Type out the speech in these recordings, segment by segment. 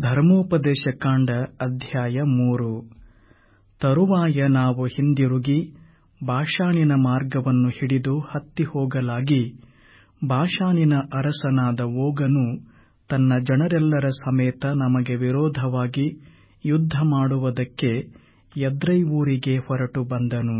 ಧರ್ಮೋಪದೇಶಕಾಂಡ ಅಧ್ಯಾಯ ಮೂರು ತರುವಾಯ ನಾವು ಹಿಂದಿರುಗಿ ಬಾಷಾನಿನ ಮಾರ್ಗವನ್ನು ಹಿಡಿದು ಹತ್ತಿ ಹೋಗಲಾಗಿ ಬಾಷಾನಿನ ಅರಸನಾದ ಓಗನು ತನ್ನ ಜನರೆಲ್ಲರ ಸಮೇತ ನಮಗೆ ವಿರೋಧವಾಗಿ ಯುದ್ಧ ಮಾಡುವುದಕ್ಕೆ ಎದ್ರೈ ಊರಿಗೆ ಹೊರಟು ಬಂದನು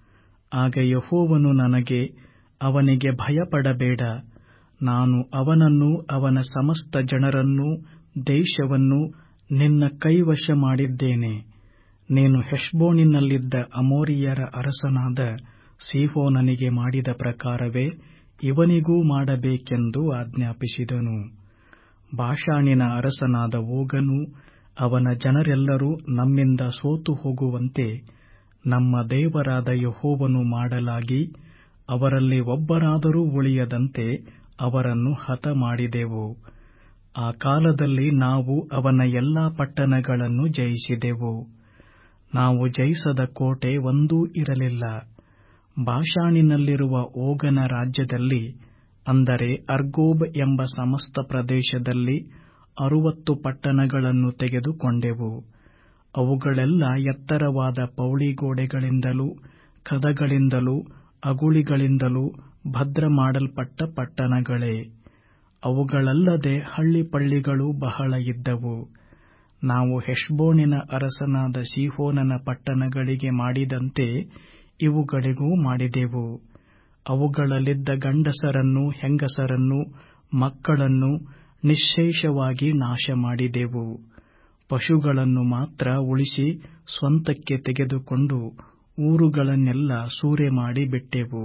ಆಗ ಯೆಹೋವನು ನನಗೆ ಅವನಿಗೆ ಭಯಪಡಬೇಡ ನಾನು ಅವನನ್ನೂ ಅವನ ಸಮಸ್ತ ಜನರನ್ನೂ ದೇಶವನ್ನೂ ನಿನ್ನ ಕೈವಶ ಮಾಡಿದ್ದೇನೆ ನೀನು ಹೆಷ್ಬೋನಿನಲ್ಲಿದ್ದ ಅಮೋರಿಯರ ಅರಸನಾದ ಸೀಹೋನನಿಗೆ ಮಾಡಿದ ಪ್ರಕಾರವೇ ಇವನಿಗೂ ಮಾಡಬೇಕೆಂದು ಆಜ್ಞಾಪಿಸಿದನು ಬಾಷಾನಿನ ಅರಸನಾದ ಓಗನೂ ಅವನ ಜನರೆಲ್ಲರೂ ನಮ್ಮಿಂದ ಸೋತು ಹೋಗುವಂತೆ ನಮ್ಮ ದೇವರಾದ ಯೆಹೋವನು ಮಾಡಲಾಗಿ ಅವರಲ್ಲಿ ಒಬ್ಬರಾದರೂ ಉಳಿಯದಂತೆ ಅವರನ್ನು ಹತಮಾಡಿದೆವು ಆ ಕಾಲದಲ್ಲಿ ನಾವು ಅವನ ಎಲ್ಲಾ ಪಟ್ಟಣಗಳನ್ನು ಜಯಿಸಿದೆವು ನಾವು ಜಯಿಸದ ಕೋಟೆ ಒಂದೂ ಇರಲಿಲ್ಲ ಬಾಷಾನಿನಲ್ಲಿರುವ ಓಗನ ರಾಜ್ಯದಲ್ಲಿ ಅಂದರೆ ಅರ್ಗೋಬ್ ಎಂಬ ಸಮಸ್ತ ಪ್ರದೇಶದಲ್ಲಿ ಅರುವತ್ತು ಪಟ್ಟಣಗಳನ್ನು ತೆಗೆದುಕೊಂಡೆವು ಅವುಗಳೆಲ್ಲ ಎತ್ತರವಾದ ಪೌಳಿಗೋಡೆಗಳಿಂದಲೂ ಕದಗಳಿಂದಲೂ ಅಗುಳಿಗಳಿಂದಲೂ ಭದ್ರ ಮಾಡಲ್ಪಟ್ಟ ಪಟ್ಟಣಗಳೇ ಅವುಗಳಲ್ಲದೆ ಹಳ್ಳಿಪಳ್ಳಿಗಳೂ ಬಹಳ ಇದ್ದವು ನಾವು ಹೆಷ್ಬೋನಿನ ಅರಸನಾದ ಸೀಹೋನನ ಪಟ್ಟಣಗಳಿಗೆ ಮಾಡಿದಂತೆ ಇವುಗಳಿಗೂ ಮಾಡಿದೆವು ಅವುಗಳಲ್ಲಿದ್ದ ಗಂಡಸರನ್ನೂ ಹೆಂಗಸರನ್ನೂ ಮಕ್ಕಳನ್ನೂ ನಿಶ್ಶೇಷವಾಗಿ ನಾಶ ಮಾಡಿದೆವು ಪಶುಗಳನ್ನು ಮಾತ್ರ ಉಳಿಸಿ ಸ್ವಂತಕ್ಕೆ ತೆಗೆದುಕೊಂಡು ಊರುಗಳನ್ನೆಲ್ಲ ಸೂರೆಮಾಡಿ ಬಿಟ್ಟೆವು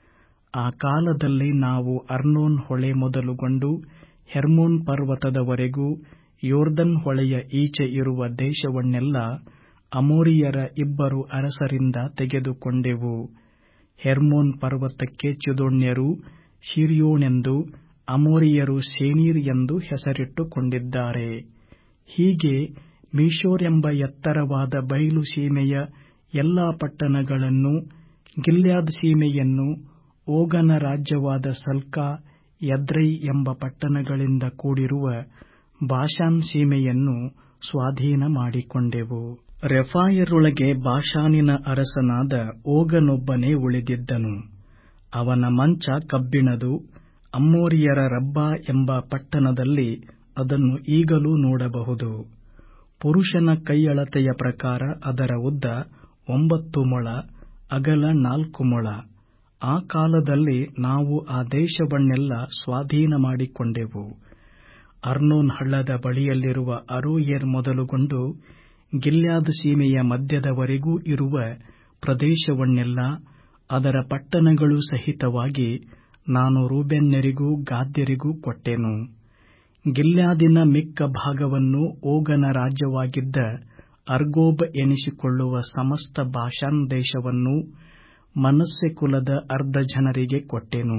ಆ ಕಾಲದಲ್ಲಿ ನಾವು ಅರ್ನೋನ್ ಹೊಳೆ ಮೊದಲುಗೊಂಡು ಹೆರ್ಮೋನ್ ಪರ್ವತದವರೆಗೂ ಯೋರ್ದನ್ ಹೊಳೆಯ ಈಚೆ ಇರುವ ದೇಶವನ್ನೆಲ್ಲ ಅಮೋರಿಯರ ಇಬ್ಬರು ಅರಸರಿಂದ ತೆಗೆದುಕೊಂಡೆವು ಹೆರ್ಮೋನ್ ಪರ್ವತಕ್ಕೆ ಚಿದೋನ್ಯರು ಶಿರ್ಯೋನೆಂದೂ ಅಮೋರಿಯರು ಸೇನೀರ್ ಎಂದು ಹೆಸರಿಟ್ಟುಕೊಂಡಿದ್ದಾರೆ ಹೀಗೆ ಮೀಶೋರೆಂಬ ಎತ್ತರವಾದ ಬಯಲು ಸೀಮೆಯ ಎಲ್ಲಾ ಪಟ್ಟಣಗಳನ್ನೂ ಗಿಲ್ಯಾದ್ ಸೀಮೆಯನ್ನೂ ಓಗನ ರಾಜ್ಯವಾದ ಸಲ್ಕಾ ಎದ್ರೈ ಎಂಬ ಪಟ್ಟಣಗಳಿಂದ ಕೂಡಿರುವ ಬಾಷಾನ್ ಸೀಮೆಯನ್ನು ಸ್ವಾಧೀನ ಮಾಡಿಕೊಂಡೆವು ರೆಫಾಯರೊಳಗೆ ಬಾಷಾನಿನ ಅರಸನಾದ ಓಗನೊಬ್ಬನೇ ಉಳಿದಿದ್ದನು ಅವನ ಮಂಚ ಕಬ್ಬಿಣದು ಅಮ್ಮೋರಿಯರ ರಬ್ಬಾ ಎಂಬ ಪಟ್ಟಣದಲ್ಲಿ ಅದನ್ನು ಈಗಲೂ ನೋಡಬಹುದು ಪುರುಷನ ಕೈಯಳತೆಯ ಪ್ರಕಾರ ಅದರ ಉದ್ದ ಒಂಬತ್ತು ಮೊಳ ಅಗಲ ನಾಲ್ಕು ಮೊಳ ಆ ಕಾಲದಲ್ಲಿ ನಾವು ಆ ದೇಶವನ್ನೆಲ್ಲ ಸ್ವಾಧೀನ ಮಾಡಿಕೊಂಡೆವು ಅರ್ನೋನ್ ಹಳ್ಳದ ಬಳಿಯಲ್ಲಿರುವ ಅರೋಯೇರ್ ಮೊದಲುಗೊಂಡು ಗಿಲ್ಯಾದ್ ಸೀಮೆಯ ಮಧ್ಯದವರೆಗೂ ಇರುವ ಪ್ರದೇಶವನ್ನೆಲ್ಲ ಅದರ ಪಟ್ಟಣಗಳೂ ಸಹಿತವಾಗಿ ನಾನು ರೂಬೇನ್ಯರಿಗೂ ಗಾದ್ಯರಿಗೂ ಕೊಟ್ಟೆನು ಗಿಲ್ಯಾದಿನ ಮಿಕ್ಕ ಭಾಗವನ್ನು ಓಗನ ರಾಜ್ಯವಾಗಿದ್ದ ಅರ್ಗೋಬ್ ಎನಿಸಿಕೊಳ್ಳುವ ಸಮಸ್ತ ಬಾಷಾನ್ ದೇಶವನ್ನೂ ಮನಸ್ಸೆ ಕುಲದ ಅರ್ಧ ಜನರಿಗೆ ಕೊಟ್ಟೆನು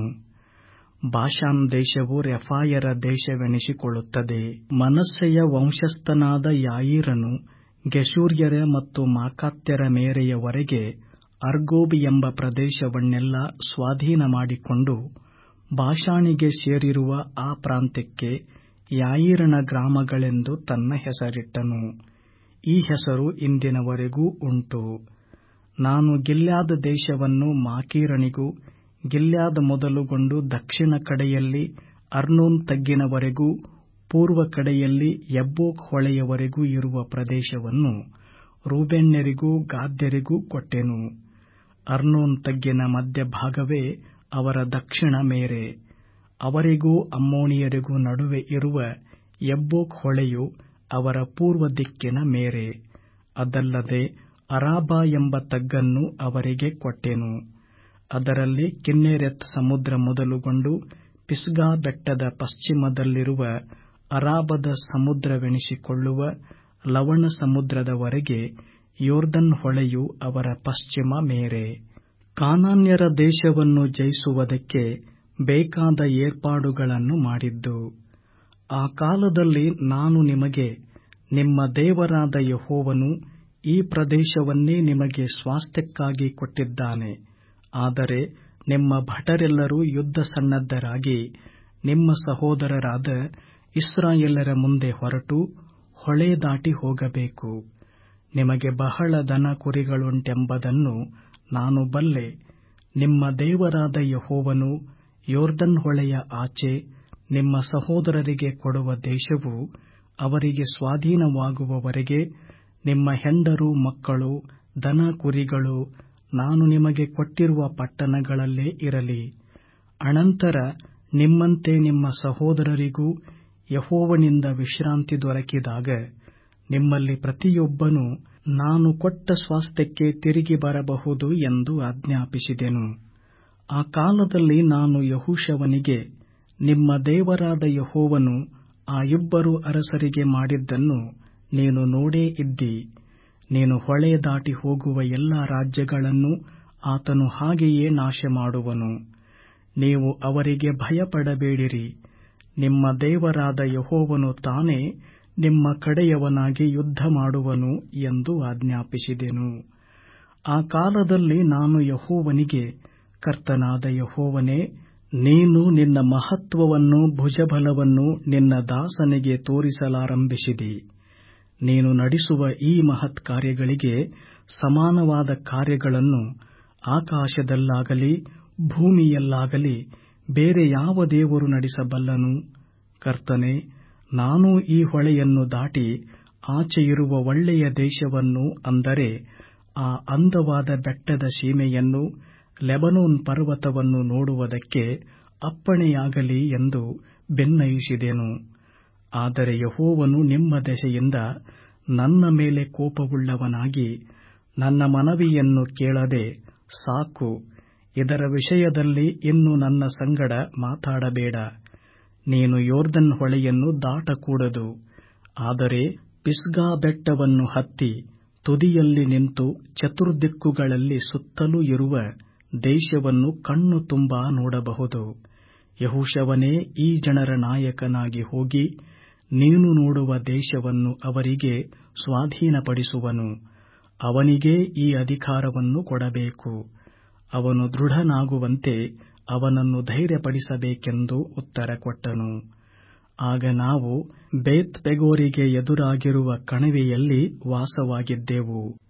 ಬಾಷಾನ್ ದೇಶವು ರೆಫಾಯರ ದೇಶವೆನಿಸಿಕೊಳ್ಳುತ್ತದೆ ಮನಸ್ಸೆಯ ವಂಶಸ್ಥನಾದ ಯಾಯೀರನು ಗೆಶೂರ್ಯರ ಮತ್ತು ಮಾಕಾತ್ಯರ ಮೇರೆಯವರೆಗೆ ಅರ್ಗೋಬ್ ಎಂಬ ಪ್ರದೇಶವನ್ನೆಲ್ಲ ಸ್ವಾಧೀನ ಮಾಡಿಕೊಂಡು ಬಾಷಾನಿಗೆ ಸೇರಿರುವ ಆ ಪ್ರಾಂತ್ಯಕ್ಕೆ ಯಾಯೀರನ ಗ್ರಾಮಗಳೆಂದು ತನ್ನ ಹೆಸರಿಟ್ಟನು ಈ ಹೆಸರು ಇಂದಿನವರೆಗೂ ಉಂಟು ನಾನು ಗಿಲ್ಯಾದ್ ದೇಶವನ್ನು ಮಾಕೀರನಿಗೂ ಗಿಲ್ಯಾದ್ ಮೊದಲುಗೊಂಡು ದಕ್ಷಿಣ ಕಡೆಯಲ್ಲಿ ಅರ್ನೋನ್ ತಗ್ಗಿನವರೆಗೂ ಪೂರ್ವ ಕಡೆಯಲ್ಲಿ ಯಬ್ಬೋಕ್ ಹೊಳೆಯವರೆಗೂ ಇರುವ ಪ್ರದೇಶವನ್ನು ರೂಬೇನ್ಯರಿಗೂ ಗಾದ್ಯರಿಗೂ ಕೊಟ್ಟೆನು ಅರ್ನೋನ್ ತಗ್ಗಿನ ಮಧ್ಯಭಾಗವೇ ಅವರ ದಕ್ಷಿಣ ಮೇರೆ ಅವರಿಗೂ ಅಮ್ಮೋನಿಯರಿಗೂ ನಡುವೆ ಇರುವ ಯಬ್ಬೋಕ್ ಹೊಳೆಯು ಅವರ ಪೂರ್ವ ದಿಕ್ಕಿನ ಮೇರೆ ಅದಲ್ಲದೆ ಅರಾಬಾ ಎಂಬ ತಗ್ಗನ್ನು ಅವರಿಗೆ ಕೊಟ್ಟೆನು ಅದರಲ್ಲಿ ಕಿನ್ನೆರೆತ್ ಸಮುದ್ರ ಮೊದಲುಗೊಂಡು ಪಿಸ್ಗಾ ಬೆಟ್ಟದ ಪಶ್ಚಿಮದಲ್ಲಿರುವ ಅರಾಬದ ಸಮುದ್ರವೆನಿಸಿಕೊಳ್ಳುವ ಲವಣ ಸಮುದ್ರದವರೆಗೆ ಯೋರ್ದನ್ ಹೊಳೆಯು ಅವರ ಪಶ್ಚಿಮ ಮೇರೆ ಕಾನಾನ್ಯರ ದೇಶವನ್ನು ಜಯಿಸುವುದಕ್ಕೆ ಬೇಕಾದ ಏರ್ಪಾಡುಗಳನ್ನು ಮಾಡಿದ್ದು ಆ ಕಾಲದಲ್ಲಿ ನಾನು ನಿಮಗೆ ನಿಮ್ಮ ದೇವರಾದ ಯೆಹೋವನು ಈ ಪ್ರದೇಶವನ್ನೇ ನಿಮಗೆ ಸ್ವಾಸ್ಥ್ಯಕ್ಕಾಗಿ ಕೊಟ್ಟಿದ್ದಾನೆ ಆದರೆ ನಿಮ್ಮ ಭಟರೆಲ್ಲರೂ ಯುದ್ಧ ಸನ್ನದ್ಧರಾಗಿ ನಿಮ್ಮ ಸಹೋದರರಾದ ಇಸ್ರಾಯೇಲರ ಮುಂದೆ ಹೊರಟು ಹೊಳೆ ದಾಟಿ ಹೋಗಬೇಕು ನಿಮಗೆ ಬಹಳ ದನ ಕುರಿಗಳುಂಟೆಂಬುದನ್ನು ನಾನು ಬಲ್ಲೆ ನಿಮ್ಮ ದೇವರಾದ ಯೆಹೋವನು ಯೊರ್ದನ್ ಹೊಳೆಯ ಆಚೆ ನಿಮ್ಮ ಸಹೋದರರಿಗೆ ಕೊಡುವ ದೇಶವು ಅವರಿಗೆ ಸ್ವಾಧೀನವಾಗುವವರೆಗೆ ನಿಮ್ಮ ಹೆಂಡರು ಮಕ್ಕಳು ದನ ಕುರಿಗಳು ನಾನು ನಿಮಗೆ ಕೊಟ್ಟಿರುವ ಪಟ್ಟಣಗಳಲ್ಲೇ ಇರಲಿ ಅನಂತರ ನಿಮ್ಮಂತೆ ನಿಮ್ಮ ಸಹೋದರರಿಗೂ ಯೆಹೋವನಿಂದ ವಿಶ್ರಾಂತಿ ದೊರಕಿದಾಗ ನಿಮ್ಮಲ್ಲಿ ಪ್ರತಿಯೊಬ್ಬನೂ ನಾನು ಕೊಟ್ಟ ಸ್ವಾಸ್ಥ್ಯಕ್ಕೆ ತಿರುಗಿ ಬರಬಹುದು ಎಂದು ಆಜ್ಞಾಪಿಸಿದೆನು ಆ ಕಾಲದಲ್ಲಿ ನಾನು ಯೆಹೋಶುವನಿಗೆ ನಿಮ್ಮ ದೇವರಾದ ಯೆಹೋವನು ಆ ಇಬ್ಬರು ಅರಸರಿಗೆ ಮಾಡಿದ್ದನ್ನು ನೀನು ನೋಡೇ ಇದ್ದೀ ನೀನು ಹೊಳೆ ದಾಟಿ ಹೋಗುವ ಎಲ್ಲಾ ರಾಜ್ಯಗಳನ್ನು ಆತನು ಹಾಗೆಯೇ ನಾಶಮಾಡುವನು ನೀವು ಅವರಿಗೆ ಭಯಪಡಬೇಡಿರಿ ನಿಮ್ಮ ದೇವರಾದ ಯೆಹೋವನು ತಾನೇ ನಿಮ್ಮ ಕಡೆಯವನಾಗಿ ಯುದ್ಧ ಮಾಡುವನು ಎಂದು ಆಜ್ಞಾಪಿಸಿದೆನು ಆ ಕಾಲದಲ್ಲಿ ನಾನು ಯೆಹೋವನಿಗೆ ಕರ್ತನಾದ ಯೆಹೋವನೇ ನೀನು ನಿನ್ನ ಮಹತ್ವವನ್ನು ಭುಜಬಲವನ್ನು ನಿನ್ನ ದಾಸನಿಗೆ ತೋರಿಸಲಾರಂಭಿಸಿದಿ ನೀನು ನಡೆಸುವ ಈ ಮಹತ್ ಕಾರ್ಯಗಳಿಗೆ ಸಮಾನವಾದ ಕಾರ್ಯಗಳನ್ನು ಆಕಾಶದಲ್ಲಾಗಲಿ ಭೂಮಿಯಲ್ಲಾಗಲಿ ಬೇರೆ ಯಾವ ದೇವರು ನಡೆಸಬಲ್ಲನು ಕರ್ತನೆ ನಾನೂ ಈ ಹೊಳೆಯನ್ನು ದಾಟಿ ಆಚೆಯಿರುವ ಒಳ್ಳೆಯ ದೇಶವನ್ನು ಅಂದರೆ ಆ ಅಂದವಾದ ಬೆಟ್ಟದ ಸೀಮೆಯನ್ನು ಲೆಬನೋನ್ ಪರ್ವತವನ್ನು ನೋಡುವುದಕ್ಕೆ ಅಪ್ಪಣೆಯಾಗಲಿ ಎಂದು ಬೆನ್ನಯಿಸಿದೆನು ಆದರೆ ಯೆಹೋವನು ನಿಮ್ಮ ದೆಸೆಯಿಂದ ನನ್ನ ಮೇಲೆ ಕೋಪವುಳ್ಳವನಾಗಿ ನನ್ನ ಮನವಿಯನ್ನು ಕೇಳದೆ ಸಾಕು ಇದರ ವಿಷಯದಲ್ಲಿ ಇನ್ನು ನನ್ನ ಸಂಗಡ ಮಾತಾಡಬೇಡ ನೀನು ಯೊರ್ದನ್ ಹೊಳೆಯನ್ನು ದಾಟಕೂಡದು ಆದರೆ ಪಿಸ್ಗಾ ಬೆಟ್ಟವನ್ನು ಹತ್ತಿ ತುದಿಯಲ್ಲಿ ನಿಂತು ಚತುರ್ದಿಕ್ಕುಗಳಲ್ಲಿ ಸುತ್ತಲೂ ಇರುವ ದೇಶವನ್ನು ಕಣ್ಣು ತುಂಬಾ ನೋಡಬಹುದು ಯೆಹೋಶುವನೇ ಈ ಜನರ ನಾಯಕನಾಗಿ ಹೋಗಿ ನೀನು ನೋಡುವ ದೇಶವನ್ನು ಅವರಿಗೆ ಸ್ವಾಧೀನಪಡಿಸುವನು ಅವನಿಗೇ ಈ ಅಧಿಕಾರವನ್ನು ಕೊಡಬೇಕು ಅವನು ದೃಢನಾಗುವಂತೆ ಅವನನ್ನು ಧೈರ್ಯಪಡಿಸಬೇಕೆಂದು ಉತ್ತರ ಕೊಟ್ಟನು ಆಗ ನಾವು ಬೇತ್ ಪೆಗೋರಿಗೆ ಎದುರಾಗಿರುವ ಕಣಿವೆಯಲ್ಲಿ ವಾಸವಾಗಿದ್ದೆವು